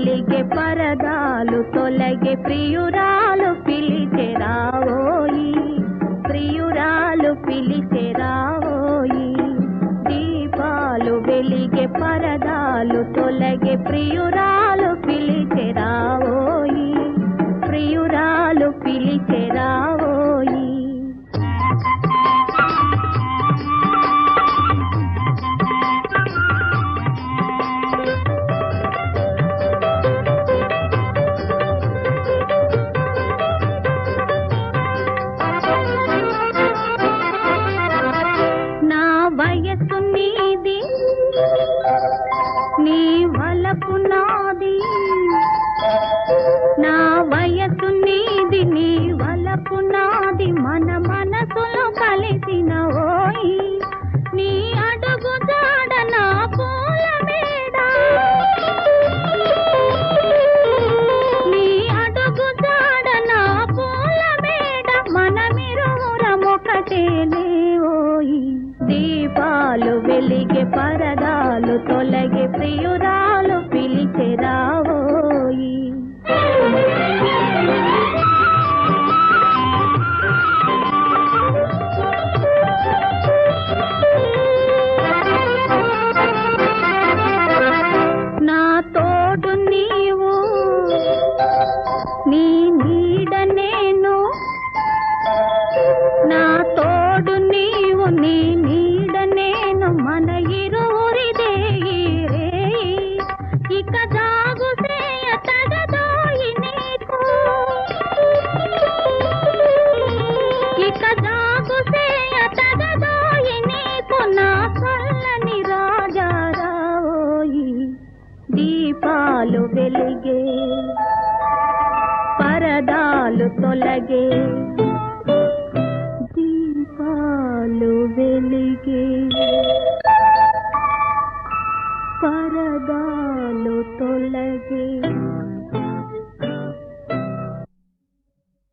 వెలిగే పరదాలు తొలగే ప్రియురాలు పిలిచే రావోయి ప్రియురాలు పిలిచే రావోయి దీపాలు వెలిగే పరదాలు తొలగే ప్రియురాలు పిలిచే రావోయి ప్రియురాలు పిలిచే రావోయి నా వయసు నీది నీ వలపు నాది నా వయసు నీది నీ వలపు నాది మన మనసులు కలిసిన ఓయి నీ అడుగు జాడ నా పూల మేడ నీ అడుగు జాడ నా పూల మేడ మనమిరువురమొకటేలే ఓయి దీపాలు వెలిగే పరదాలు తొలగే ప్రియురాలు పిలిచె రావోయి నా తోడు నీవు నీ నీడ నేను నా తోడు నీవు నీ నీడ నేను మన ఇరువురిదే ఈ రేయి. ఇక జాగు సేయ తగదోయి నీకు ఇక జాగు సేయ తగదోయి నీకు నా చల్లని రాజా రావోయి దీపాలు వెలిగే పరదాలు తొలగే